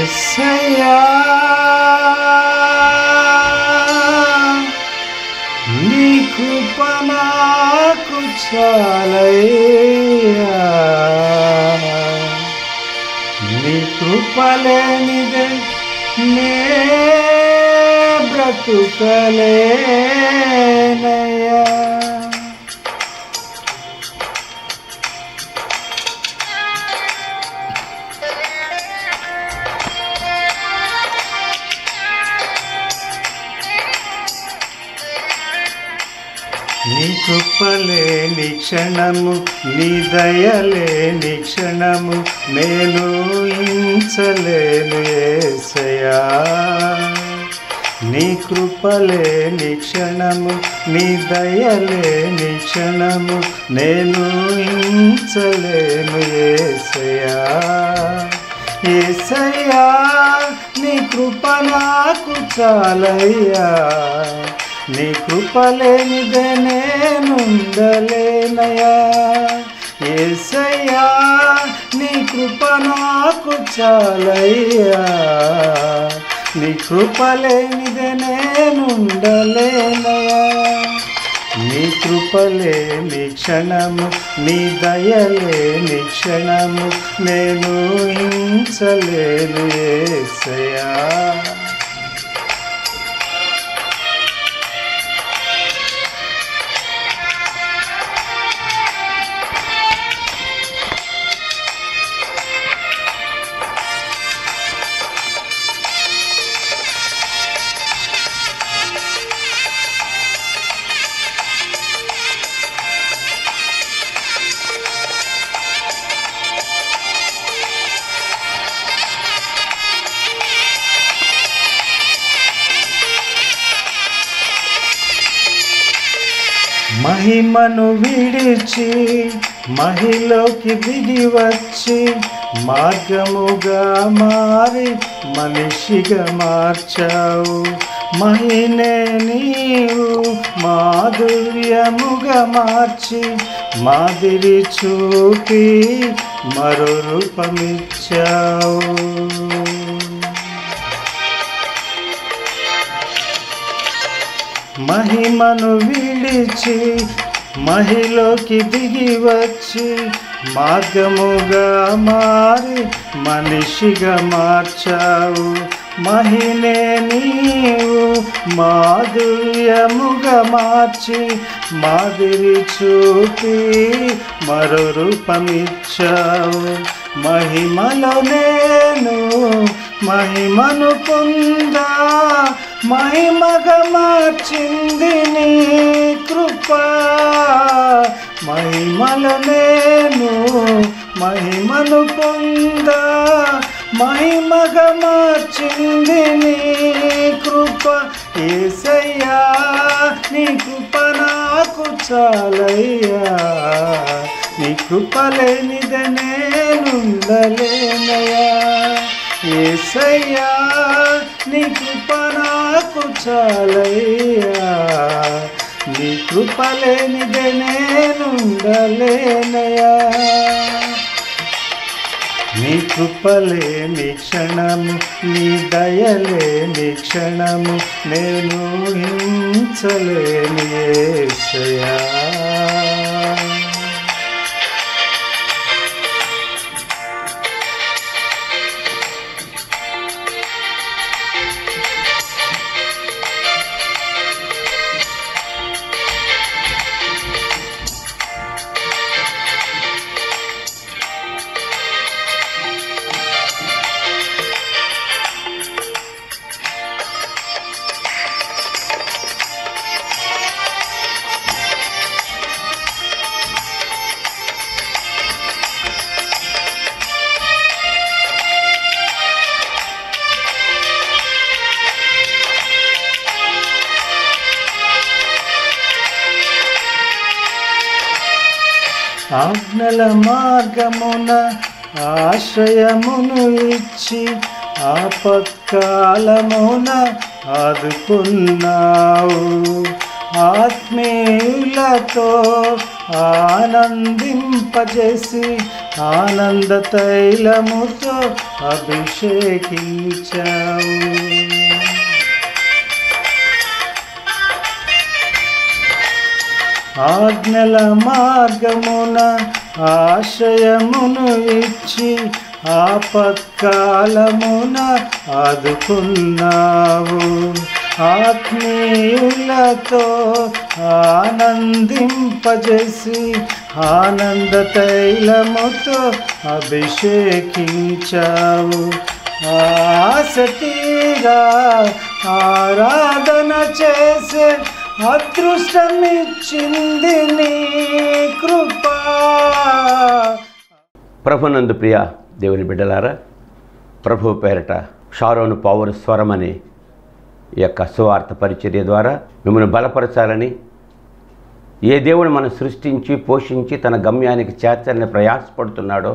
ఎస్సయ్యా నీ కృప నాకు చాలయ్యా నీ కృప లేనిదే నే బ్రతుకలేనయ్యా నీ కృపలేని క్షణము నీ దయలేని క్షణము నేను ఇంచలేను ఏసయా నీ కృపలేని క్షణము నీ దయలేని క్షణము నేను ఇంచలేను ఏసయా ఏసయ్యా నీ కృప నాకు చాలయ్యా నీ కృప లేనిదే నేనుండలేనయా ఏసయ్యా నీ కృప నాకు చాలయ్యా నీ కృప లేనిదే నేనుండలేనయా నీ కృపలేని క్షణము నీ దయలేని క్షణము నేను హింసలేను ఏసయా మహిమను విడిచి మహిలోకి దిగి వచ్చి మార్గముగా మారి మనిషిగా మార్చావు మహినే నీవు మాధుర్యముగా మార్చి మాదిరి చూపి మరో రూపమిచ్చావు మహిమను విడిచి మహిలోకి దిగి వచ్చి మార్గముగా మారి మనిషిగా మార్చావు మహినే నీవు మాధుర్యముగా మార్చి మాదిరి చూపి మరో రూపమిచ్చావు మహిమలో నేను మహిమను పొందా మహిమగా మార్చింది నీ కృప మహిమలో నేను మహిమను పొందా మహిమగా మార్చింది నీ కృప ఏసయ్యా నీ కృప నాకు చాలయ్యా నీ కృప లేనిదే నేనుండలేనయా ఏసయ్యా నీ కృప నాకు చాలయ్యా నీ కృప లేనిదే నేనుండలేనయా నీ కృపలేని క్షణము నీ దయలేని క్షణము నేను హింసలేని ఏసయా ఆజ్ఞల మార్గమున ఆశ్రయమును ఇచ్చి ఆపత్కాలమున ఆదుకున్నావు ఆత్మీయులతో ఆనందింపజేసి ఆనంద తైలముతో అభిషేకించావు ఆజ్ఞల మార్గమున ఆశ్రయమును ఇచ్చి ఆపత్కాలమున ఆదుకున్నావు ఆత్మీయులతో ఆనందింపజేసి ఆనంద తైలముతో అభిషేకించావు ఆసక్తిగా ఆరాధన చేసే అదృష్టమిచ్చింది నీ కృపా ప్రభునందు ప్రియ దేవుని బిడ్డలారా ప్రభు పేరట షారోను పౌరు స్వరం అనే ఈ యొక్క సువార్త పరిచర్య ద్వారా మిమ్మల్ని బలపరచాలని ఏ దేవుడు మనం సృష్టించి పోషించి తన గమ్యానికి చేర్చాలని ప్రయాసపడుతున్నాడో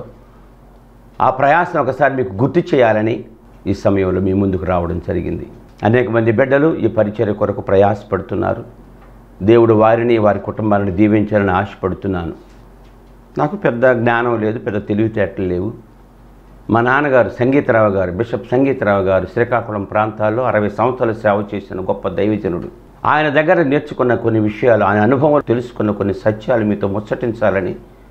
ఆ ప్రయాసం ఒకసారి మీకు గుర్తు చేయాలని ఈ సమయంలో మీ ముందుకు రావడం జరిగింది అనేక మంది బిడ్డలు ఈ పరిచర్య కొరకు ప్రయాసపడుతున్నారు దేవుడు వారిని వారి కుటుంబాలను దీవించాలని ఆశపడుతున్నాను నాకు పెద్ద జ్ఞానం లేదు పెద్ద తెలివితేటలు లేవు మా నాన్నగారు సంగీతరావు గారు బిషప్ సంగీతరావు గారు శ్రీకాకుళం ప్రాంతాల్లో అరవై సంవత్సరాలు సేవ చేసిన గొప్ప దైవజనుడు ఆయన దగ్గర నేర్చుకున్న కొన్ని విషయాలు ఆయన అనుభవం తెలుసుకున్న కొన్ని సత్యాలు మీతో ముచ్చటించాలని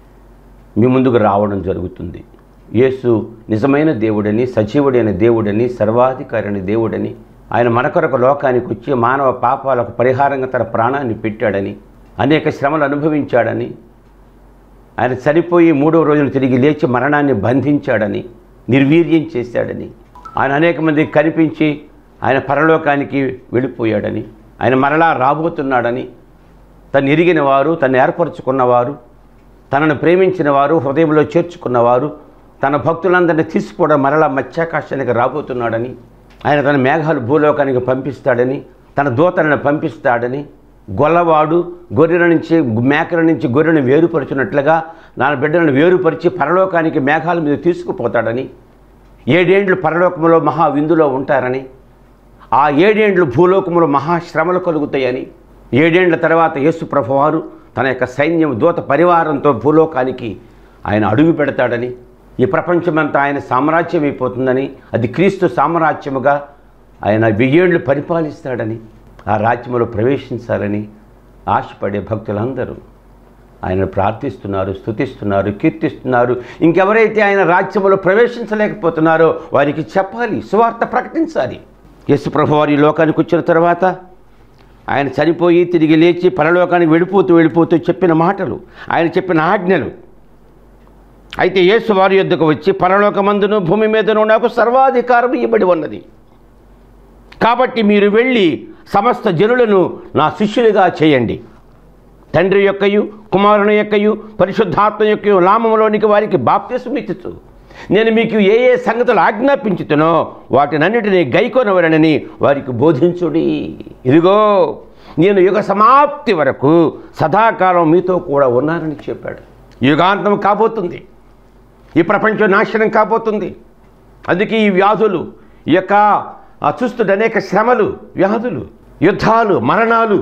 మీ ముందుకు రావడం జరుగుతుంది యేసు నిజమైన దేవుడని సజీవుడైన దేవుడని సర్వాధికారిని దేవుడని ఆయన మన కొరకు లోకానికి వచ్చి మానవ పాపాలకు పరిహారంగా తన ప్రాణాన్ని పెట్టాడని అనేక శ్రమలు అనుభవించాడని ఆయన చనిపోయి మూడవ రోజున తిరిగి లేచి మరణాన్ని బంధించాడని నిర్వీర్యం చేశాడని ఆయన అనేక మందికి కనిపించి ఆయన పరలోకానికి వెళ్ళిపోయాడని ఆయన మరలా రాబోతున్నాడని తను ఎరిగిన వారు తను ఏర్పరచుకున్నవారు తనను ప్రేమించిన వారు హృదయంలో చేర్చుకున్నవారు తన భక్తులందరినీ తీసుకోవడం మరలా మత్స్యాకాశానికి రాబోతున్నాడని ఆయన తన మేఘాలు భూలోకానికి పంపిస్తాడని తన దూతలను పంపిస్తాడని గొల్లవాడు గొర్రెల నుంచి మేకల నుంచి గొర్రెను వేరుపరుచున్నట్లుగా నా బిడ్డలను వేరుపరిచి పరలోకానికి మేఘాల మీద తీసుకుపోతాడని ఏడేండ్లు పరలోకములో మహా విందులో ఉంటారని ఆ ఏడేండ్లు భూలోకములో మహాశ్రమలు కలుగుతాయని ఏడేండ్ల తర్వాత యేసు ప్రభువారు తన యొక్క సైన్యం దూత పరివారంతో భూలోకానికి ఆయన అడుగు పెడతాడని ఈ ప్రపంచమంతా ఆయన సామ్రాజ్యం అయిపోతుందని అది క్రీస్తు సామ్రాజ్యముగా ఆయన వెయ్యేళ్ళు పరిపాలిస్తాడని ఆ రాజ్యంలో ప్రవేశించాలని ఆశపడే భక్తులందరూ ఆయన ప్రార్థిస్తున్నారు స్తుతిస్తున్నారు కీర్తిస్తున్నారు ఇంకెవరైతే ఆయన రాజ్యంలో ప్రవేశించలేకపోతున్నారో వారికి చెప్పాలి సువార్త ప్రకటించాలి యేసు ప్రభు వారి ఈ లోకానికి వచ్చిన తర్వాత ఆయన చనిపోయి తిరిగి లేచి పరలోకానికి వెళ్ళిపోతూ వెళ్ళిపోతూ చెప్పిన మాటలు ఆయన చెప్పిన ఆజ్ఞలు అయితే యేసు వారి యొద్దకు వచ్చి పరలోకమందును భూమి మీదను నాకు సర్వాధికారం ఇవ్వబడి ఉన్నది కాబట్టి మీరు వెళ్ళి సమస్త జనులను నా శిష్యులుగా చేయండి తండ్రి యొక్కయు కుమారుని యొక్కయు పరిశుద్ధాత్మ యొక్కయు నామములోనికి వారికి బాప్తిస్మిచ్చు నేను మీకు ఏ ఏ సంగతులు ఆజ్ఞాపించుతునో వాటినన్నిటినీ గైకొనవలనని వారికి బోధించుడి ఇదిగో నేను యుగ సమాప్తి వరకు సదాకాలం మీతో కూడా ఉన్నానని చెప్పాడు యుగాంతం కాబోతుంది ఈ ప్రపంచం నాశనం కాబోతుంది అందుకే ఈ వ్యాధులు ఈ యొక్క ఆ చూస్తున్న అనేక శ్రమలు వ్యాధులు యుద్ధాలు మరణాలు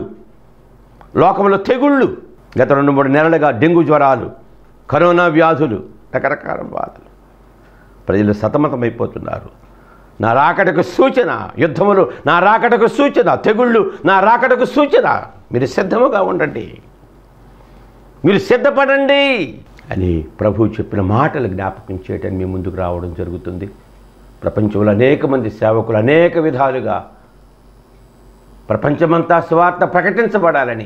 లోకంలో తెగుళ్ళు గత రెండు మూడు నెలలుగా డెంగ్యూ జ్వరాలు కరోనా వ్యాధులు రకరకాల బాధలు ప్రజలు సతమతమైపోతున్నారు నా రాకడకు సూచన యుద్ధములు నా రాకడకు సూచన తెగుళ్ళు నా రాకడకు సూచన మీరు సిద్ధముగా ఉండండి మీరు సిద్ధపడండి అని ప్రభు చెప్పిన మాటలు జ్ఞాపకం చేయటం మీ ముందుకు రావడం జరుగుతుంది ప్రపంచంలో అనేక మంది సేవకులు అనేక విధాలుగా ప్రపంచమంతా స్వార్థ ప్రకటించబడాలని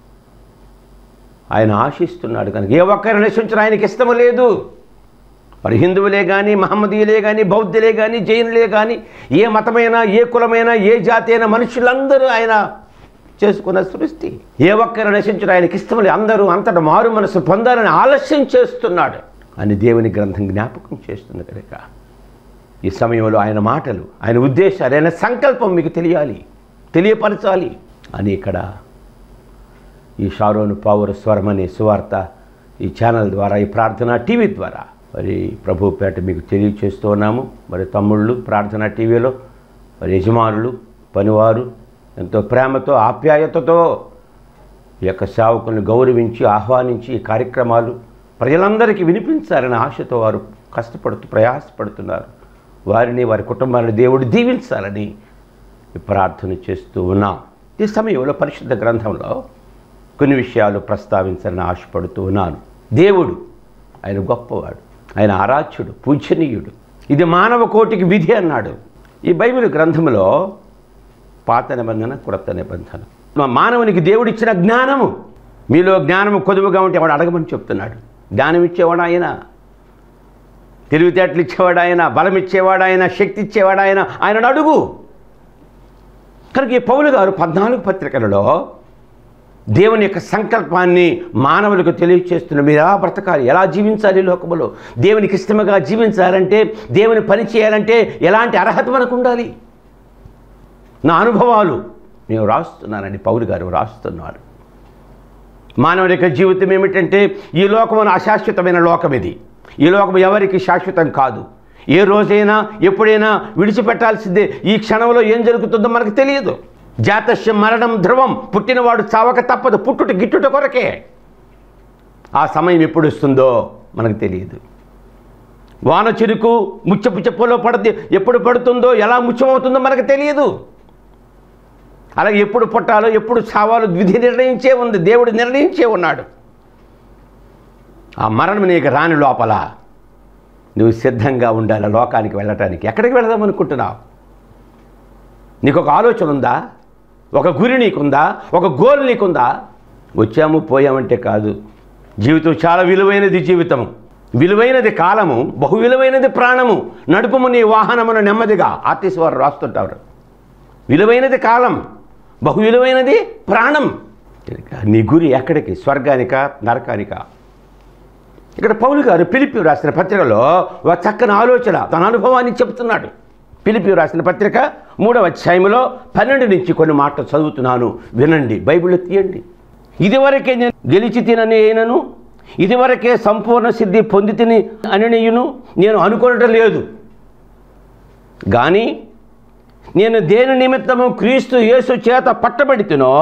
ఆయన ఆశిస్తున్నాడు కనుక ఏ ఒక్కరు నశించడం ఆయనకి ఇష్టము లేదు మరి హిందువులే కానీ మహమ్మదీయులే కానీ బౌద్ధులే కానీ జైనులే కానీ ఏ మతమైనా ఏ కులమైనా ఏ జాతి అయినా మనుషులందరూ ఆయన చేసుకున్న సృష్టి ఏ ఒక్కరు నశించడం ఆయనకి ఇష్టం లేదు అందరూ అంతటా మారు మనసు పొందాలని ఆలస్యం చేస్తున్నాడు అని దేవుని గ్రంథం జ్ఞాపకం చేస్తుంది కనుక ఈ సమయంలో ఆయన మాటలు ఆయన ఉద్దేశాలు ఆయన సంకల్పం మీకు తెలియాలి తెలియపరచాలి అని ఇక్కడ ఈ షారోను పౌర స్వరం అనే సువార్త ఈ ఛానల్ ద్వారా ఈ ప్రార్థన టీవీ ద్వారా మరి ప్రభు పేట మీకు తెలియచేస్తూ ఉన్నాము మరి తమ్ముళ్ళు ప్రార్థన టీవీలో మరి యజమానులు పనివారు ఎంతో ప్రేమతో ఆప్యాయతతో ఈ యొక్క సేవకులను గౌరవించి ఆహ్వానించి ఈ కార్యక్రమాలు ప్రజలందరికీ వినిపించాలని ఆశతో వారు కష్టపడుతూ ప్రయాసపడుతున్నారు వారిని వారి కుటుంబాన్ని దేవుడు దీవించాలని ప్రార్థన చేస్తూ ఉన్నాం ఈ సమయంలో పరిశుద్ధ గ్రంథంలో కొన్ని విషయాలు ప్రస్తావించాలని ఆశపడుతూ ఉన్నాను దేవుడు ఆయన గొప్పవాడు ఆయన ఆరాధ్యుడు పూజనీయుడు ఇది మానవ కోటికి విధి అన్నాడు ఈ బైబిల్ గ్రంథంలో పాత నిబంధన క్రొత్త నిబంధన మా మానవునికి దేవుడిచ్చిన జ్ఞానము మీలో జ్ఞానము కొదువుగా ఉంటే వాడు అడగమని చెప్తున్నాడు జ్ఞానం ఇచ్చేవాడు ఆయన తెలివితేటలు ఇచ్చేవాడు ఆయన బలం ఇచ్చేవాడు ఆయన శక్తి ఇచ్చేవాడు ఆయన ఆయనను అడుగు కనుక ఈ పౌలు గారు పద్నాలుగు పత్రికలలో దేవుని యొక్క సంకల్పాన్ని మానవులకు తెలియచేస్తున్న మీరు ఎలా బ్రతకాలి ఎలా జీవించాలి ఈ లోకములో దేవునికి ఇష్టముగా జీవించాలంటే దేవుని పని చేయాలంటే ఎలాంటి అర్హత మనకు ఉండాలి నా అనుభవాలు నేను రాస్తున్నానని పౌలు గారు రాస్తున్నారు మానవుడి యొక్క జీవితం ఏమిటంటే ఈ లోకమున అశాశ్వతమైన లోకం ఇది ఈ లోకం ఎవరికి శాశ్వతం కాదు ఏ రోజైనా ఎప్పుడైనా విడిచిపెట్టాల్సిందే ఈ క్షణంలో ఏం జరుగుతుందో మనకు తెలియదు జాతస్య మరణం ధ్రువం పుట్టినవాడు చావక తప్పదు పుట్టుట గిట్టుట కొరకే ఆ సమయం ఎప్పుడు వస్తుందో మనకు తెలియదు వాన చిరుకు ముచ్చపు చెప్పులో పడితే ఎప్పుడు పడుతుందో ఎలా ముచ్చమవుతుందో మనకు తెలియదు అలాగే ఎప్పుడు పుట్టాలో ఎప్పుడు చావాలో విధి నిర్ణయించే ఉంది దేవుడు నిర్ణయించే ఉన్నాడు ఆ మరణం నీకు రాని లోపల నువ్వు సిద్ధంగా ఉండాలి లోకానికి వెళ్ళటానికి ఎక్కడికి వెళదాం అనుకుంటున్నావు నీకు ఒక ఆలోచన ఉందా ఒక గురి నీకుందా ఒక గోల్ నీకుందా వచ్చాము పోయామంటే కాదు జీవితం చాలా విలువైనది జీవితం విలువైనది కాలము బహు విలువైనది ప్రాణము నడుపుము నీ వాహనమును నెమ్మదిగా ఆర్టీసీ వారు రాస్తుంటారు విలువైనది కాలం బహు విలువైనది ప్రాణం నీ గురి ఎక్కడికి స్వర్గానిక నరకానిక ఇక్కడ పౌలు గారు పిలిపి రాసిన పత్రికలో ఒక చక్కని ఆలోచన తన అనుభవాన్ని చెబుతున్నాడు పిలిపి రాసిన పత్రిక మూడవ అధ్యాయంలో పన్నెండు నుంచి కొన్ని మాటలు చదువుతున్నాను వినండి బైబిల్ తీయండి ఇదివరకే నేను గెలిచి తినని అయినను ఇదివరకే సంపూర్ణ సిద్ధి పొంది తిని అననీయును నేను అనుకోవటం లేదు కానీ నేను దేని నిమిత్తము క్రీస్తు యేసు చేత పట్టబడితునో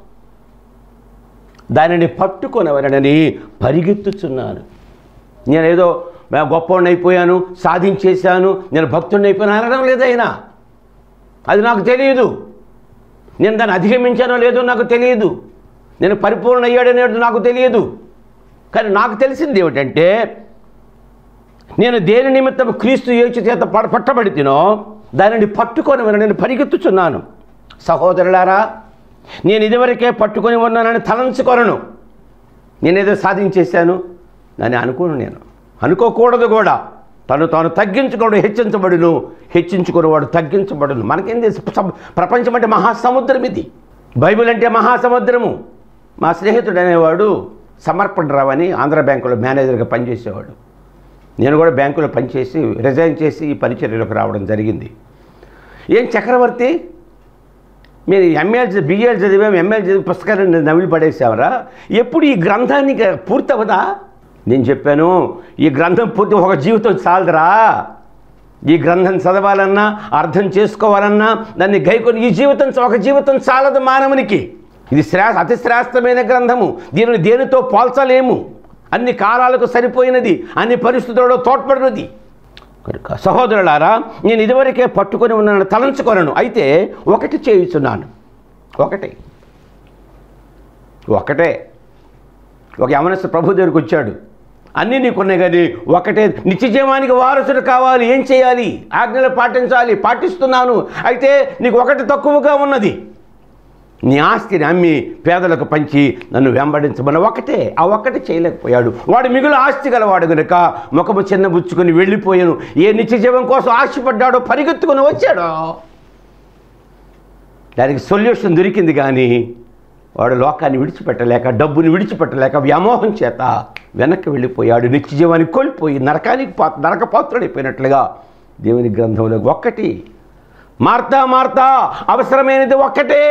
దానిని పట్టుకొనవలనని పరిగెత్తుచున్నాను నేనేదో గొప్పవాడిని అయిపోయాను సాధించేశాను నేను భక్తుడిని అయిపోయాను అనడం లేదు ఆయన అది నాకు తెలియదు నేను దాన్ని అధిగమించానో లేదో నాకు తెలియదు నేను పరిపూర్ణ అయ్యాడనేది నాకు తెలియదు కానీ నాకు తెలిసింది ఏమిటంటే నేను దేని నిమిత్తం క్రీస్తు యేసు చేత ప- పట్టబడితినో దానిని పట్టుకొని నేను పరిగెత్తుచున్నాను సహోదరులారా నేను ఇదివరకే పట్టుకొని ఉన్నానని తలంచుకొనను నేనేదో సాధించేశాను అని అనుకోను నేను అనుకోకూడదు కూడా తను తాను తగ్గించుకోవడం హెచ్చించబడును హెచ్చించుకునేవాడు తగ్గించబడును మనకేం తెలుసు సమ- ప్రపంచం అంటే మహాసముద్రం ఇది బైబిల్ అంటే మహాసముద్రము మా స్నేహితుడు అనేవాడు సమర్పణరావు అని ఆంధ్ర బ్యాంకులో మేనేజర్గా పనిచేసేవాడు నేను కూడా బ్యాంకులో పనిచేసి రిజైన్ చేసి ఈ పరిచర్యలోకి రావడం జరిగింది ఏం చక్రవర్తి మీరు ఎంఏల్ బిఏల్ చదివాం ఎంఏల్ చదివి పుస్తకాన్ని నవిలి పడేసావరా ఎప్పుడు ఈ గ్రంథాన్ని ఇక పూర్తవదా నేను చెప్పాను ఈ గ్రంథం పూర్తి ఒక జీవితం చాలదురా ఈ గ్రంథం చదవాలన్నా అర్థం చేసుకోవాలన్నా దాన్ని గైకొని ఈ జీవితం ఒక జీవితం చాలదు మానవునికి ఇది శ్రా అతి శ్రేష్టమైన గ్రంథము దీనిని దేనితో పోల్చలేము అన్ని కాలాలకు సరిపోయినది అన్ని పరిస్థితులలో తోడ్పడినది కనుక సహోదరులారా నేను ఇదివరకే పట్టుకొని ఉన్నాను తలంచుకొనను అయితే ఒకటి చేయుచున్నాను ఒకటే ఒకటే ఒక యమనస్సు ప్రభు దగ్గరికి వచ్చాడు అన్నీ నీకున్నాయి కానీ ఒకటే నిత్య జీవానికి వారసుడు కావాలి ఏం చేయాలి ఆజ్ఞలు పాటించాలి పాటిస్తున్నాను అయితే నీకు ఒకటి తక్కువగా ఉన్నది నీ ఆస్తిని అమ్మి పేదలకు పంచి నన్ను వెంబడించమని ఒకటే ఆ ఒక్కటి చేయలేకపోయాడు వాడు మిగులు ఆస్తి గలవాడు గనుక ముఖము చిన్నబుచ్చుకొని వెళ్ళిపోయాను ఏ నిత్య జీవం కోసం ఆశపడ్డాడో పరిగెత్తుకొని వచ్చాడో దానికి సొల్యూషన్ దొరికింది కానీ వాడు లోకాన్ని విడిచిపెట్టలేక డబ్బుని విడిచిపెట్టలేక వ్యామోహం చేత వెనక్కి వెళ్ళిపోయాడు నిత్య జీవాన్ని కోల్పోయి నరకానికి పా నరక పాత్రుడైపోయినట్లుగా దేవుని గ్రంథంలో ఒక్కటి మార్తా మార్తా అవసరమైనది ఒక్కటే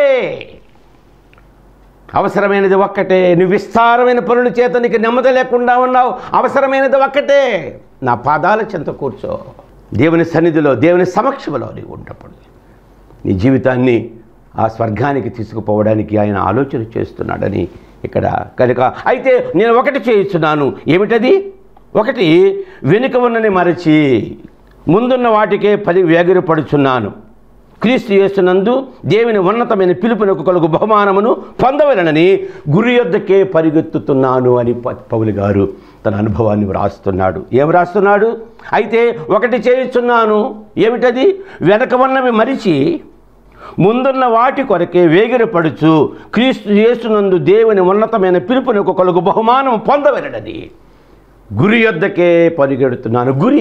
అవసరమైనది ఒక్కటే నువ్వు విస్తారమైన పనుల చేత నీకు నెమ్మది లేకుండా ఉన్నావు అవసరమైనది ఒక్కటే నా పాదాల చెంత కూర్చో దేవుని సన్నిధిలో దేవుని సమక్షంలో నీవు ఉన్నప్పుడు నీ జీవితాన్ని ఆ స్వర్గానికి తీసుకుపోవడానికి ఆయన ఆలోచన చేస్తున్నాడని ఇక్కడ కనుక అయితే నేను ఒకటి చేయిస్తున్నాను ఏమిటది ఒకటి వెనుక ఉన్నని మరచి ముందున్న వాటికే పది వేగిరపడుచున్నాను క్రీస్తు యేసునందు దేవుని ఉన్నతమైన పిలుపునకు కలుగు బహుమానమును పొందవలనని గురి యొద్దకే పరిగెత్తుతున్నాను అని ప- పౌలు గారు తన అనుభవాన్ని వ్రాస్తున్నాడు ఏం రాస్తున్నాడు అయితే ఒకటి చేయుచున్నాను ఏమిటది వెనక ఉన్నవి మరిచి ముందున్న వాటి కొరకే వేగిరపడుచు క్రీస్తు యేసునందు దేవుని ఉన్నతమైన పిలుపునకు కలుగు బహుమానం పొందవలనని గురి యొద్దకే పరిగెడుతున్నాను గురి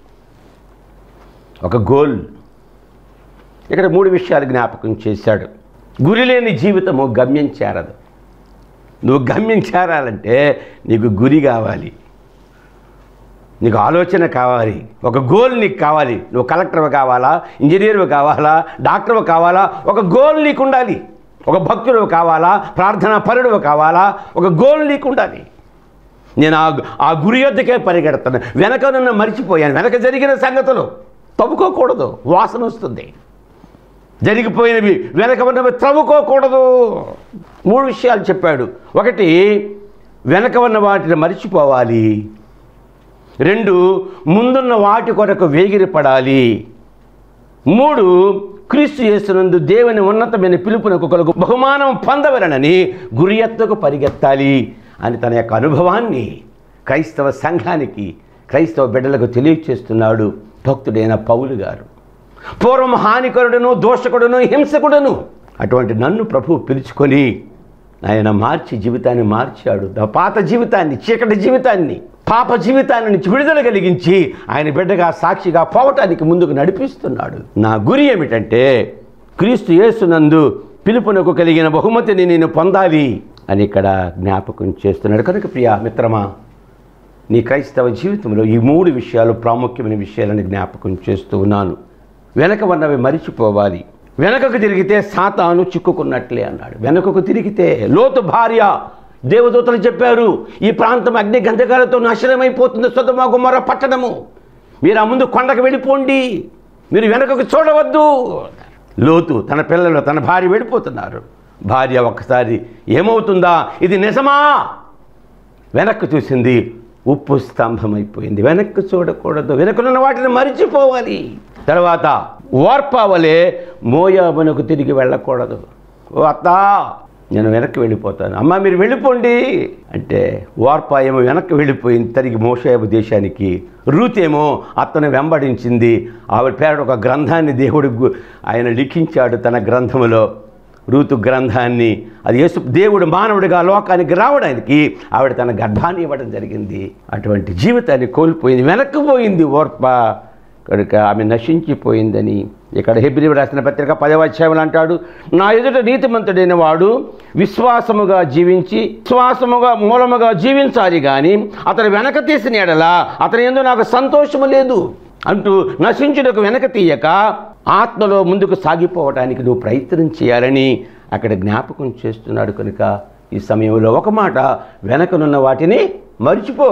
ఒక గోల్ ఇక్కడ మూడు విషయాలు జ్ఞాపకం చేశాడు గురి లేని జీవితము గమ్యం చేరదు నువ్వు గమ్యం చేరాలంటే నీకు గురి కావాలి నీకు ఆలోచన కావాలి ఒక గోల్ నీకు కావాలి నువ్వు కలెక్టర్వి కావాలా ఇంజనీర్వి కావాలా డాక్టర్వి కావాలా ఒక గోల్ నీకు ఉండాలి ఒక భక్తుడు కావాలా ప్రార్థనా పరుడు కావాలా ఒక గోల్ నీకు ఉండాలి నేను ఆ ఆ గురి యొద్దకే పరిగెడతాను వెనక నన్ను మర్చిపోయాను వెనక జరిగిన సంగతులు తవ్వుకోకూడదు వాసన వస్తుంది జరిగిపోయినవి వెనక ఉన్నవి త్రవ్వుకోకూడదు మూడు విషయాలు చెప్పాడు ఒకటి వెనక ఉన్న వాటిని మరిచిపోవాలి రెండు ముందున్న వాటి కొరకు వేగిరపడాలి మూడు క్రీస్తు చేస్తున్నందు దేవుని ఉన్నతమైన పిలుపునకు కొరకు బహుమానం పొందవలనని గురి ఎత్తుకు పరిగెత్తాలి అని తన యొక్క అనుభవాన్ని క్రైస్తవ సంఘానికి క్రైస్తవ బిడ్డలకు తెలియచేస్తున్నాడు భక్తుడైన పౌలు గారు పూర్వం హానికరుడును దోషకుడును హింసకుడును అటువంటి నన్ను ప్రభు పిలుచుకొని ఆయన మార్చి జీవితాన్ని మార్చాడు నా పాత జీవితాన్ని చీకటి జీవితాన్ని పాప జీవితాన్ని నుంచి విడుదల కలిగించి ఆయన బిడ్డగా సాక్షిగా పోవటానికి ముందుకు నడిపిస్తున్నాడు నా గురి ఏమిటంటే క్రీస్తు యేసునందు పిలుపునకు కలిగిన బహుమతిని నేను పొందాలి అని ఇక్కడ జ్ఞాపకం చేస్తున్నాడు కనుక ప్రియా మిత్రమా నీ క్రైస్తవ జీవితంలో ఈ మూడు విషయాలు ప్రాముఖ్యమైన విషయాలని జ్ఞాపకం చేస్తూ ఉన్నాను వెనక ఉన్నవి మరిచిపోవాలి వెనకకు తిరిగితే సాతాను చిక్కుకున్నట్లే అన్నాడు వెనకకు తిరిగితే లోతు భార్య దేవదూతలు చెప్పారు ఈ ప్రాంతం అగ్ని గంధకాలతో నాశనమైపోతుంది సుధమ గుమ్మర పట్టణము మీరు ఆ ముందు కొండకు వెళ్ళిపోండి మీరు వెనకకు చూడవద్దు లోతు తన పిల్లలు తన భార్య వెళ్ళిపోతున్నారు భార్య ఒక్కసారి ఏమవుతుందా ఇది నిజమా వెనక్కు చూసింది ఉప్పు స్తంభమైపోయింది వెనక్కు చూడకూడదు వెనకనున్న వాటిని మరిచిపోవాలి తర్వాత ఓర్పావలే మోయాబునకు తిరిగి వెళ్ళకూడదు ఓ అత్తా నేను వెనక్కి వెళ్ళిపోతాను అమ్మ మీరు వెళ్ళిపోండి అంటే ఓర్పా ఏమో వెనక్కి వెళ్ళిపోయింది తిరిగి మోషేబు దేశానికి రూత్ ఏమో అతను వెంబడించింది ఆవిడ పేరట ఒక గ్రంథాన్ని దేవుడు గు- ఆయన లిఖించాడు తన గ్రంథములో రూతు గ్రంథాన్ని అది యేసు దేవుడు మానవుడిగా లోకానికి రావడానికి ఆవిడ తన గర్భాన్ని ఇవ్వడం జరిగింది అటువంటి జీవితాన్ని కోల్పోయింది వెనక్కి పోయింది ఓర్ప కనుక ఆమె నశించిపోయిందని ఇక్కడ హెబ్రి రాసిన పత్రిక పదవ అధ్యాయంలో అంటాడు నా ఎదుట నీతిమంతుడైన వాడు విశ్వాసముగా జీవించి విశ్వాసముగా మూలముగా జీవించాలి కానీ అతను వెనక తీసిన ఎడల అతని ఎందు నాకు సంతోషము లేదు అంటూ నశించుటకు వెనక తీయక ఆత్మలో ముందుకు సాగిపోవడానికి నువ్వు ప్రయత్నం చేయాలని అక్కడ జ్ఞాపకం చేస్తున్నాడు కనుక ఈ సమయంలో ఒక మాట వెనకనున్న వాటిని మర్చిపో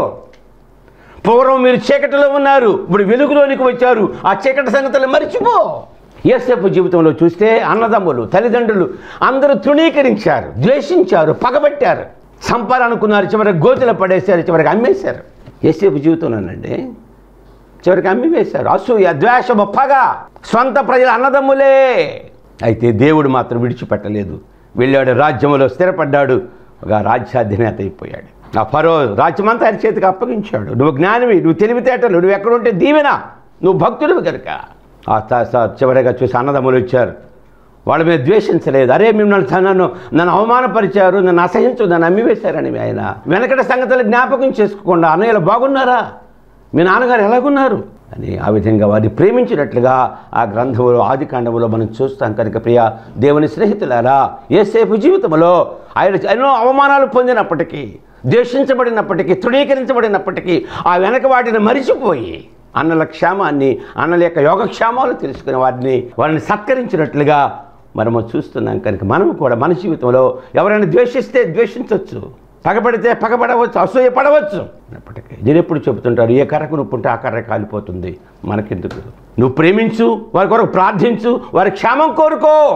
పూర్వం మీరు చీకటిలో ఉన్నారు ఇప్పుడు వెలుగులోనికి వచ్చారు ఆ చీకటి సంగతులు మర్చిపో యేసేపు జీవితంలో చూస్తే అన్నదమ్ములు తల్లిదండ్రులు అందరూ తృణీకరించారు ద్వేషించారు పగబట్టారు సంపాలనుకున్నారు చివరికి గోతులు పడేశారు చివరికి అమ్మేశారు యేసేపు జీవితంలోనండి చివరికి అమ్మి వేశారు అసూయ ద్వేషము పగ స్వంత ప్రజల అన్నదమ్ములే అయితే దేవుడు మాత్రం విడిచిపెట్టలేదు వెళ్ళాడు రాజ్యములో స్థిరపడ్డాడు ఒక రాజ్యాధినేత అయిపోయాడు ఆ ఫరో రాజ్యమంతా ఆయన చేతికి అప్పగించాడు నువ్వు జ్ఞానివి నువ్వు తెలివితేటలు నువ్వు ఎక్కడుంటే దీవెన నువ్వు భక్తుడివి కనుక ఆ త- స- చివరిగా చూసి అన్నదమ్ములు వచ్చారు వాళ్ళ మీద ద్వేషించలేదు అరే మిమ్మల్ని నన్ను నన్ను అవమానపరిచారు నన్ను అసహించు నన్ను అమ్మివేశారని ఆయన వెనకటి సంగతులు జ్ఞాపకం చేసుకోకుండా అన్నయ్యలు బాగున్నారా మీ నాన్నగారు ఎలాగున్నారు అని ఆ విధంగా వారిని ప్రేమించినట్లుగా ఆ గ్రంథంలో ఆది కాండములో మనం చూస్తాం కనుక ప్రియ దేవుని స్నేహితులారా ఏసేపు జీవితంలో ఆయన ఎన్నో అవమానాలు పొందినప్పటికీ ద్వేషించబడినప్పటికీ తృణీకరించబడినప్పటికీ ఆ వెనక వాటిని మరిచిపోయి అన్నల క్షేమాన్ని అన్నల యొక్క యోగక్షేమాలు తెలుసుకుని వారిని వారిని సత్కరించినట్లుగా మనము చూస్తున్నాం కనుక మనము కూడా మన జీవితంలో ఎవరైనా ద్వేషిస్తే ద్వేషించవచ్చు పగబడితే పగబడవచ్చు అసూయ పడవచ్చు అన్నప్పటికీ నేను ఎప్పుడు చెబుతుంటారు ఏ కర్రకు నొప్పి ఉంటే ఆ కర్ర కాలిపోతుంది మనకెందుకు నువ్వు ప్రేమించు వారి కొరకు ప్రార్థించు వారి క్షేమం కోరుకో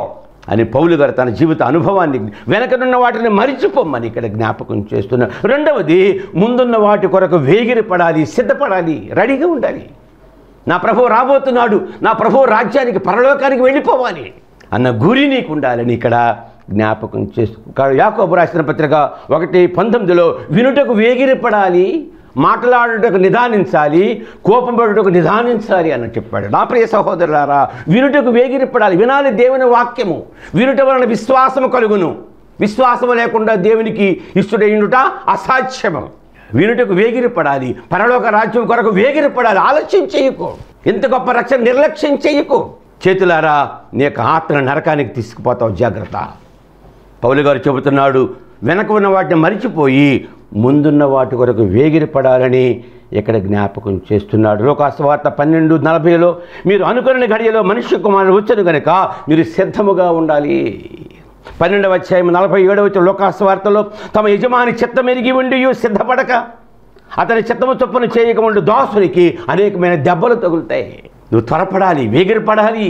అని పౌలు గారు తన జీవిత అనుభవాన్ని వెనకనున్న వాటిని మరిచిపోమ్మని ఇక్కడ జ్ఞాపకం చేస్తున్నారు రెండవది ముందున్న వాటి కొరకు వేగిరి పడాలి సిద్ధపడాలి రెడీగా ఉండాలి నా ప్రభు రాబోతున్నాడు నా ప్రభు రాజ్యానికి పరలోకానికి వెళ్ళిపోవాలి అన్న గురి నీకు ఉండాలని ఇక్కడ జ్ఞాపకం చేస్తూ యాకోబు రాసిన పత్రిక ఒకటి పంతొమ్మిదిలో వినుటకు వేగిరపడాలి మాట్లాడుటకు నిదానించాలి కోపం పడుటకు నిదానించాలి అని చెప్పాడు నా ప్రియ సహోదరులారా వినుటకు వేగిరపడాలి వినాలి దేవుని వాక్యము వినుట వలన విశ్వాసము కలుగును విశ్వాసము లేకుండా దేవునికి ఇష్టడైనట అసాధ్యము వినుటకు వేగిరపడాలి పరలోక రాజ్యం కొరకు వేగిరపడాలి ఆలస్యం చేయకు ఎంత గొప్ప రక్షణ నిర్లక్ష్యం చేయకు చేతులారా నీ యొక్క ఆత్మ నరకానికి తీసుకుపోతావు జాగ్రత్త పౌలు గారు చెబుతున్నాడు వెనక ఉన్న వాటిని మరిచిపోయి ముందున్న వాటి కొరకు వేగిరపడాలని ఇక్కడ జ్ఞాపకం చేస్తున్నాడు లోకాస్వార్త పన్నెండు నలభైలో మీరు అనుకున్న గడియలో మనుష్య కుమారుడు వచ్చను కనుక మీరు సిద్ధముగా ఉండాలి పన్నెండవ అధ్యాయం నలభై ఏడవ లోకాస్వార్తలో తమ యజమాని చిత్తం ఎరిగి ఉండి సిద్ధపడక అతని చిత్తము చొప్పున చేయకముండు దాసునికి అనేకమైన దెబ్బలు తగులుతాయి నువ్వు త్వరపడాలి వేగిరపడాలి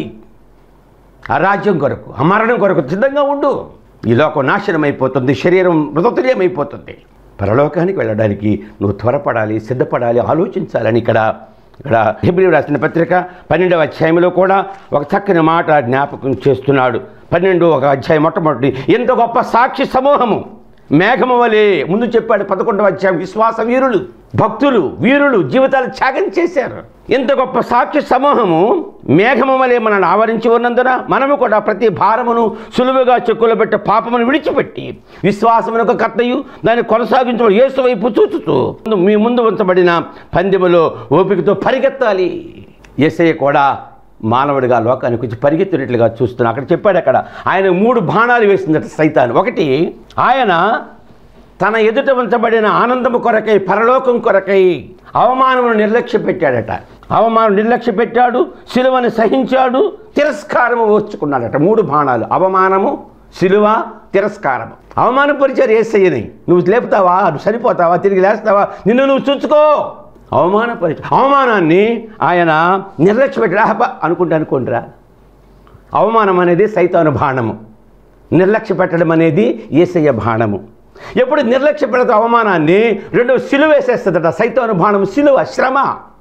ఆ రాజ్యం కొరకు ఆ మరణం కొరకు సిద్ధంగా ఉండు ఈ లోకం నాశనం అయిపోతుంది శరీరం మృతతుల్యమైపోతుంది పరలోకానికి వెళ్ళడానికి నువ్వు త్వరపడాలి సిద్ధపడాలి ఆలోచించాలని ఇక్కడ ఇక్కడ హిబ్రి రాసిన పత్రిక పన్నెండవ అధ్యాయంలో కూడా ఒక చక్కని మాట జ్ఞాపకం చేస్తున్నాడు పన్నెండు ఒక అధ్యాయం మొట్టమొదటి ఎంత గొప్ప సాక్షి సమూహము మేఘము వలె ముందు చెప్పాడు పదకొండవ అధ్యాయం విశ్వాస వీరులు భక్తులు వీరులు జీవితాలు త్యాగం చేశారు ఇంత గొప్ప సాక్షి సమూహము మేఘము వలె మనల్ని ఆవరించి ఉన్నందున మనము కూడా ప్రతి భారమును సులువుగా చెక్కులు పెట్టే పాపమును విడిచిపెట్టి విశ్వాసమునకు కర్తయు దాన్ని కొనసాగించడం యేసు వైపు చూచుతూ మీ ముందు ఉంచబడిన పందెములో ఓపికతో పరిగెత్తాలి ఏసయ్య కూడా మానవుడిగా లోకానికి వచ్చి పరిగెత్తినట్లుగా చూస్తున్నా అక్కడ చెప్పాడు అక్కడ ఆయన మూడు బాణాలు వేసిందట సైతాన్ ఒకటి ఆయన తన ఎదుట ఉంచబడిన ఆనందము కొరకై పరలోకం కొరకై అవమానమును నిర్లక్ష్య పెట్టాడట అవమానం నిర్లక్ష్య పెట్టాడు సిలువను సహించాడు తిరస్కారము ఓర్చుకున్నాడట మూడు బాణాలు అవమానము సిలువ తిరస్కారము అవమానపరిచారు ఏసయ్యని నువ్వు లేపుతావా నువ్వు చనిపోతావా తిరిగి లేస్తావా నిన్ను నువ్వు చూసుకో అవమానపరిచ అవమానాన్ని ఆయన నిర్లక్ష్య పెట్టాడు ఆహబ అనుకుంటే అనుకుంటారా అవమానం అనేది సైతాను బాణము నిర్లక్ష్య పెట్టడం అనేది ఏసయ్య బాణము ఎప్పుడు నిర్లక్ష్య పెడతా అవమానాన్ని రెండో సిలువ వేసేస్తుందట సైతాను బాణం సిలువ శ్రమ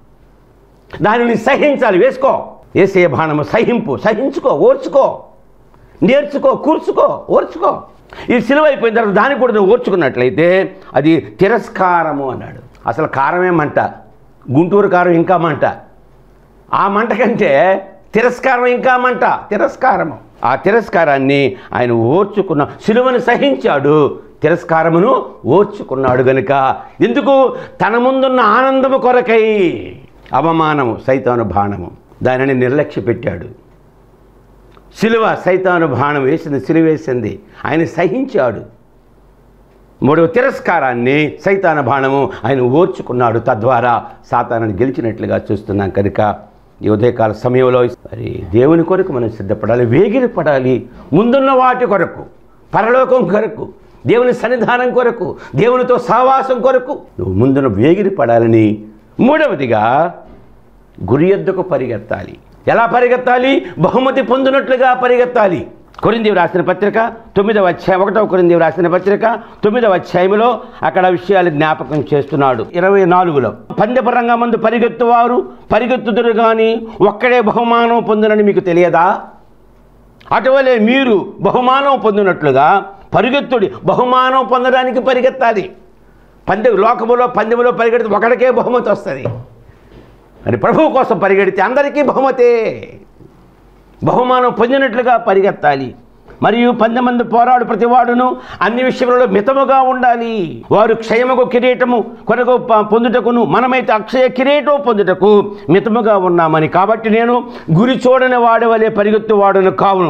దానిని సహించాలి వేసుకో ఏసయ్య బాణము సహింపు సహించుకో ఓర్చుకో నేర్చుకో కూర్చుకో ఓర్చుకో ఈ సిలువ అయిపోయిన తర్వాత దాన్ని కూడా నువ్వు ఓర్చుకున్నట్లయితే అది తిరస్కారము అన్నాడు అసలు కారమే మంట గుంటూరు కారం ఇంకా మంట ఆ మంట కంటే తిరస్కారం ఇంకా మంట తిరస్కారము ఆ తిరస్కారాన్ని ఆయన ఓర్చుకున్న సిలువను సహించాడు తిరస్కారమును ఓర్చుకున్నాడు గనుక ఎందుకు తన ముందున్న ఆనందము కొరకై అవమానము సైతాను బాణము దానిని నిర్లక్ష్య పెట్టాడు సిలువ సైతాను బాణం వేసింది సిలువ వేసింది ఆయన సహించాడు మూడవ తిరస్కారాన్ని సైతాన బాణము ఆయన ఓర్చుకున్నాడు తద్వారా సాతానాన్ని గెలిచినట్లుగా చూస్తున్నాం కనుక ఈ ఉదయకాల సమయంలో మరి దేవుని కొరకు మనం సిద్ధపడాలి వేగిరి పడాలి ముందున్న వాటి కొరకు పరలోకం కొరకు దేవుని సన్నిధానం కొరకు దేవునితో సహవాసం కొరకు నువ్వు ముందున వేగిరి పడాలని మూడవదిగా గురి ఎద్దుకు పరిగెత్తాలి ఎలా పరిగెత్తాలి బహుమతి పొందినట్లుగా పరిగెత్తాలి కొరిందేవి రాసిన పత్రిక తొమ్మిదవ అధ్యాయం ఒకటవ కొరిందేవి రాసిన పత్రిక తొమ్మిదవ అధ్యాయంలో అక్కడ విషయాలు జ్ఞాపకం చేస్తున్నాడు ఇరవై నాలుగులో పందెపరంగా మందు పరిగెత్తువారు పరిగెత్తుదురు కానీ ఒక్కడే బహుమానం పొందునని మీకు తెలియదా అటువలే మీరు బహుమానం పొందినట్లుగా పరిగెత్తుడి బహుమానం పొందడానికి పరిగెత్తాలి పందె లోకములో పందెములో పరిగెడితే ఒకడికే బహుమతి వస్తుంది అని ప్రభువు కోసం పరిగెడితే అందరికీ బహుమతే బహుమానం పొందినట్లుగా పరిగెత్తాలి మరియు పంది మంది పోరాడు ప్రతివాడును అన్ని విషయములలో మితముగా ఉండాలి వారు క్షయముకు కిరీటము కొరకు ప- పొందుటకును మనమైతే అక్షయ కిరీటం పొందుటకు మితముగా ఉన్నామని కాబట్టి నేను గురి చూడని వాడి వలె పరిగెత్తువాడును కావును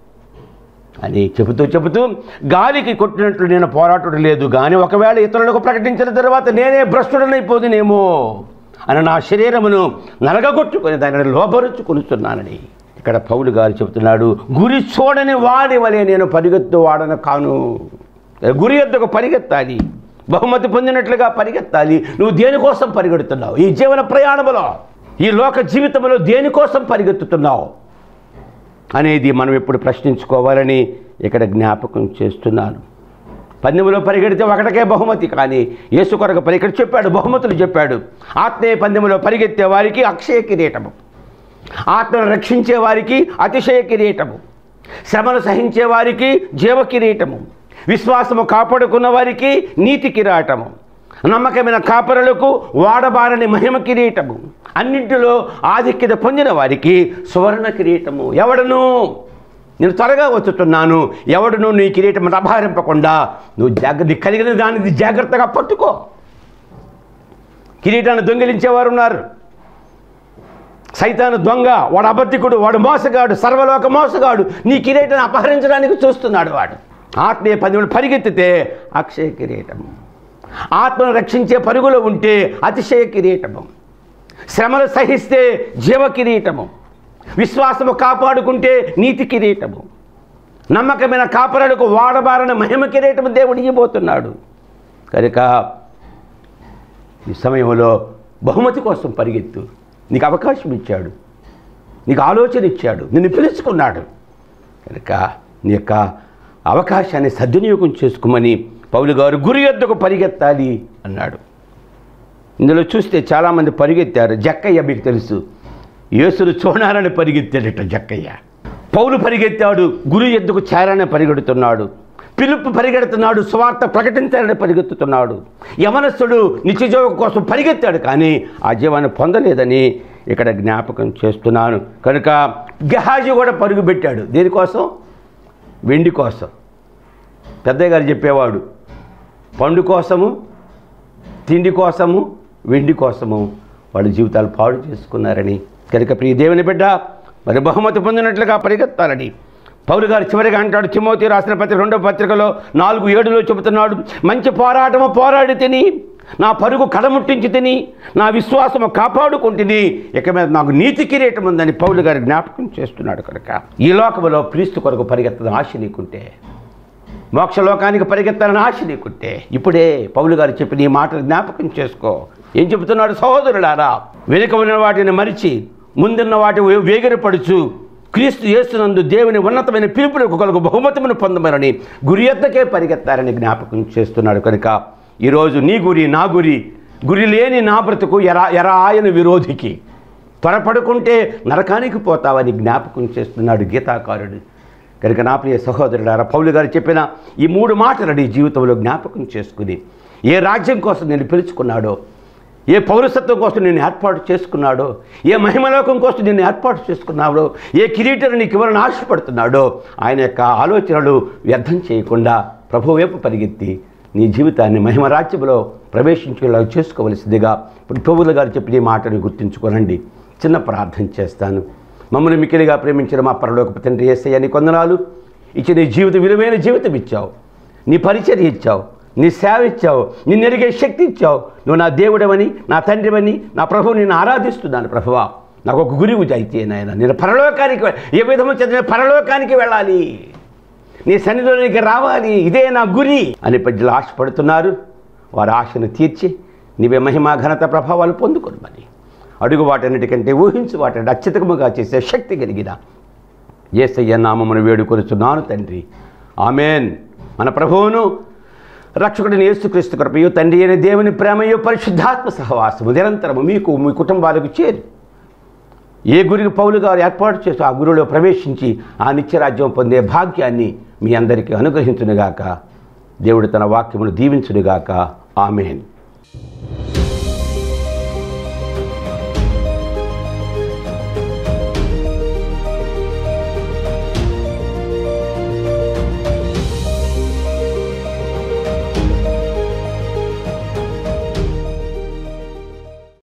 అని చెబుతూ చెబుతూ గాలికి కొట్టినట్లు నేను పోరాటం లేదు కానీ ఒకవేళ ఇతరులకు ప్రకటించిన తర్వాత నేనే భ్రష్టుడనైపోదునేమో అని నా శరీరమును నలగగొట్టుకొని దానిని లోపరుచుకొనుచున్నానని ఇక్కడ పౌలు గారు చెబుతున్నాడు గురి చూడని వాడి వలె నేను పరిగెత్తు వాడను కాను గురి ఎద్దుకు పరిగెత్తాలి బహుమతి పొందినట్లుగా పరిగెత్తాలి నువ్వు దేనికోసం పరిగెడుతున్నావు ఈ జీవన ప్రయాణములో ఈ లోక జీవితంలో దేనికోసం పరిగెత్తుతున్నావు అనేది మనం ఎప్పుడు ప్రశ్నించుకోవాలని ఇక్కడ జ్ఞాపకం చేస్తున్నాను పందెంలో పరిగెడితే ఒకటికే బహుమతి కానీ యేసు కొరకు పరి ఇక్కడ చెప్పాడు బహుమతులు చెప్పాడు ఆత్మీయ పందెంలో పరిగెత్తే వారికి అక్షయ కిరీటము ఆత్మను రక్షించే వారికి అతిశయ కిరీటము శ్రమను సహించే వారికి జీవ కిరీటము విశ్వాసము కాపాడుకున్న వారికి నీతి కిరీటము నమ్మకమైన కాపరులకు వాడబారని మహిమ కిరీటము అన్నింటిలో ఆధిక్యత పొందిన వారికి సువర్ణ కిరీటము ఎవడను నేను త్వరగా వచ్చుతున్నాను ఎవడును నీ కిరీటం అపహరింపకుండా నువ్వు జాగ్రత్త కలిగిన దానిని జాగ్రత్తగా పట్టుకో కిరీటాన్ని దొంగిలించేవారు ఉన్నారు సైతాను దొంగ వాడు అబద్ధికుడు వాడు మోసగాడు సర్వలోక మోసగాడు నీ కిరీటాన్ని అపహరించడానికి చూస్తున్నాడు వాడు ఆత్మీయ పదవులు పరిగెత్తితే అక్షయ కిరీటము ఆత్మను రక్షించే పరుగులో ఉంటే అతిశయ కిరీటము శ్రమలు సహిస్తే జీవ కిరీటము విశ్వాసము కాపాడుకుంటే నీతి కిరీటము నమ్మకమైన కాపరులకు వాడబారని మహిమ కిరీటము దేవుడు ఇవ్వబోతున్నాడు కనుక ఈ సమయంలో బహుమతి కోసం పరిగెత్తు నీకు అవకాశం ఇచ్చాడు నీకు ఆలోచన ఇచ్చాడు నిన్ను పిలుచుకున్నాడు కనుక నీ యొక్క అవకాశాన్ని సద్వినియోగం చేసుకోమని పౌలు గారు గురి యొద్దకు పరిగెత్తాలి అన్నాడు ఇందులో చూస్తే చాలామంది పరిగెత్తారు జక్కయ్య మీకు తెలుసు యేసును చూడాలని పరిగెత్తాడట జక్కయ్య పౌలు పరిగెత్తాడు గురు ఎద్దుకు చేరాలని పరిగెడుతున్నాడు పిలుపు పరిగెడుతున్నాడు స్వార్థ ప్రకటించాలని పరిగెత్తుతున్నాడు యవనస్తుడు నిత్యజీవం కోసం పరిగెత్తాడు కానీ ఆ జీవాన్ని పొందలేదని ఇక్కడ జ్ఞాపకం చేస్తున్నాను కనుక గహాజీ కూడా పరుగు పెట్టాడు దేనికోసం వెండి కోసం పెద్దయ్య గారు చెప్పేవాడు పండు కోసము తిండి కోసము వెండి కోసము వాళ్ళ జీవితాలు పాడు చేసుకున్నారని కనుక ప్రియ దేవుని బిడ్డ మరి బహుమతి పొందినట్లుగా పరిగెత్తాలని పౌలు గారు చివరిగా అంటాడు తిమోతి రాసిన పత్రిక రెండో పత్రికలో నాలుగు ఏడులో చెబుతున్నాడు మంచి పోరాటము పోరాడి తిని నా పరుగు కడముట్టించి తిని నా విశ్వాసము కాపాడుకుంటుని ఇక మీద నాకు నీతి కిరీటం ఉందని పౌలు గారు జ్ఞాపకం చేస్తున్నాడు కనుక ఈ లోకములో క్రీస్తు కొరకు పరిగెత్తడం ఆశ నీకుంటే మోక్షలోకానికి పరిగెత్తాలని ఆశ నీకుంటే ఇప్పుడే పౌలు గారు చెప్పిన ఈ మాటలు జ్ఞాపకం చేసుకో ఏం చెబుతున్నాడు సహోదరులారా వెనుక ఉన్న వాటిని మరిచి ముందున్న వాటి వేగిరపడుచు క్రీస్తు యేసునందు దేవుని ఉన్నతమైన పిలుపులకు కలుగు బహుమతమును పొందమని గురి ఎద్దకే పరిగెత్తారని జ్ఞాపకం చేస్తున్నాడు కనుక ఈరోజు నీ గురి నా గురి గురి లేని నా బ్రతుకు ఎరా ఎరా ఆయన విరోధికి త్వరపడుకుంటే నరకానికి పోతావని జ్ఞాపకం చేస్తున్నాడు గీతాకారుడు కనుక నా ప్రియ సహోదరుడారా పౌలు గారు చెప్పిన ఈ మూడు మాటలు నీ జీవితంలో జ్ఞాపకం చేసుకుని ఏ రాజ్యం కోసం నేను పిలుచుకున్నాడో ఏ పౌరసత్వం కోసం నేను ఏర్పాటు చేసుకున్నాడో ఏ మహిమలోకం కోసం నేను ఏర్పాటు చేసుకున్నాడో ఏ కిరీటం నీకు ఇవ్వాలని ఆశపడుతున్నాడో ఆయన యొక్క ఆలోచనలు వ్యర్థం చేయకుండా ప్రభు వైపు పరిగెత్తి నీ జీవితాన్ని మహిమ రాజ్యంలో ప్రవేశించేలా చేసుకోవలసిందిగా ఇప్పుడు ప్రభువులు గారు చెప్పిన ఈ మాటని గుర్తుంచుకోనండి చిన్న ప్రార్థన చేస్తాను మమ్మల్ని మిక్కిలిగా ప్రేమించిన మా పరలోకపు తండ్రి ఏసయ్య నీ కొందనాలు ఇచ్చి నీ జీవిత విలువైన జీవితం ఇచ్చావు నీ పరిచర్య ఇచ్చావు నీ సేవ ఇచ్చావు నిన్ను ఎరిగే శక్తి ఇచ్చావు నువ్వు నా దేవుడవని నా తండ్రివని నా ప్రభువు నేను ఆరాధిస్తున్నాను ప్రభువా నాకు ఒక గురువు అయితే నాయన నేను పరలోకానికి వె- ఏ విధము చదివిన పరలోకానికి వెళ్ళాలి నీ సన్నిధిలోనికి రావాలి ఇదే నా గురి అని ప్రజలు ఆశపడుతున్నారు వారి ఆశను తీర్చి నీవే మహిమ ఘనత ప్రభావాలు పొందుకొనమని అడుగు వాటన్నిటికంటే ఊహించు వాటిని అత్యధికముగా చేసే శక్తి కలిగిన ఏసయ్య నామమును వేడుకొనుచున్నాను తండ్రి ఆమెన్ మన ప్రభువును రక్షకుడిని యేసుక్రీస్తు కృపయు తండ్రి అయిన దేవుని ప్రేమయు పరిశుద్ధాత్మ సహవాసము నిరంతరము మీకు మీ కుటుంబాలకు చేరు ఏ గురికి పౌలు గారు ఏర్పాటు చేసి ఆ గురిలో ప్రవేశించి ఆ నిత్యరాజ్యం పొందే భాగ్యాన్ని మీ అందరికీ అనుగ్రహించునుగాక దేవుడు తన వాక్యమును దీవించునుగాక ఆమెన్